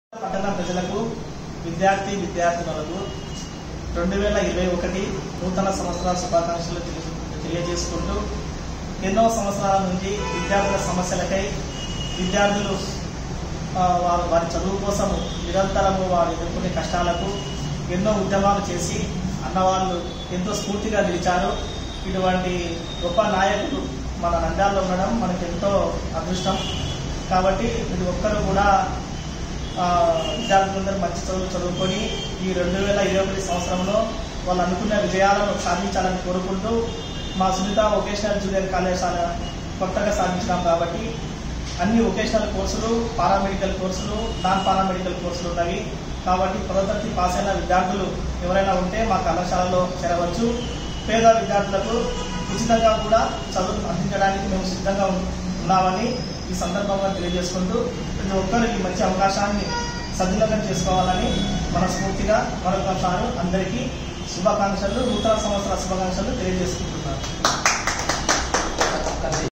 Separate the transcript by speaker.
Speaker 1: పట్టణ ప్రజలకు విద్యార్థి విద్యార్థినులకు రెండు వేల ఇరవై ఒకటి నూతన సంవత్సరాల శుభాకాంక్షలు తెలియ- తెలియజేసుకుంటూ ఎన్నో సంవత్సరాల నుంచి విద్యార్థుల సమస్యలకై విద్యార్థులు ఆ, వారు వారి చదువు కోసం నిరంతరము వారు ఎదుర్కొనే కష్టాలకు ఎన్నో ఉద్యమాలు చేసి అన్నవాళ్ళు ఎంతో స్ఫూర్తిగా నిలిచారు ఇటువంటి గొప్ప నాయకులు మన నంద్యాలలో ఉండడం మనకు ఎంతో అదృష్టం కాబట్టి ప్రతి ఒక్కరు కూడా ఆ, విద్యార్థులందరూ మంచి చదువులు చదువుకొని ఈ రెండు వేల ఇరవై ఒకటి సంవత్సరంలో వాళ్ళు అనుకున్న విజయాలను సాధించాలని కోరుకుంటూ మా సునీత వొకేషనల్ జూనియర్ కళాశాల కొత్తగా సాధించినాం కాబట్టి అన్ని వొకేషనల్ కోర్సులు పారామెడికల్ కోర్సులు నాన్ పారామెడికల్ కోర్సులు ఉన్నవి కాబట్టి పదో తరగతి పాస్ అయిన విద్యార్థులు ఎవరైనా ఉంటే మా కళాశాలలో చేరవచ్చు పేద విద్యార్థులకు ఉచితంగా కూడా చదువు అందించడానికి మేము సిద్ధంగా ఉన్- ఉన్నామని ఈ సందర్భంగా తెలియజేసుకుంటూ ప్రతి ఒక్కరు ఈ మంచి అవకాశాన్ని సద్వినియోగం చేసుకోవాలని మనస్ఫూర్తిగా మరొకసారి అందరికీ శుభాకాంక్షలు నూతన సంవత్సర శుభాకాంక్షలు తెలియజేసుకుంటున్నాను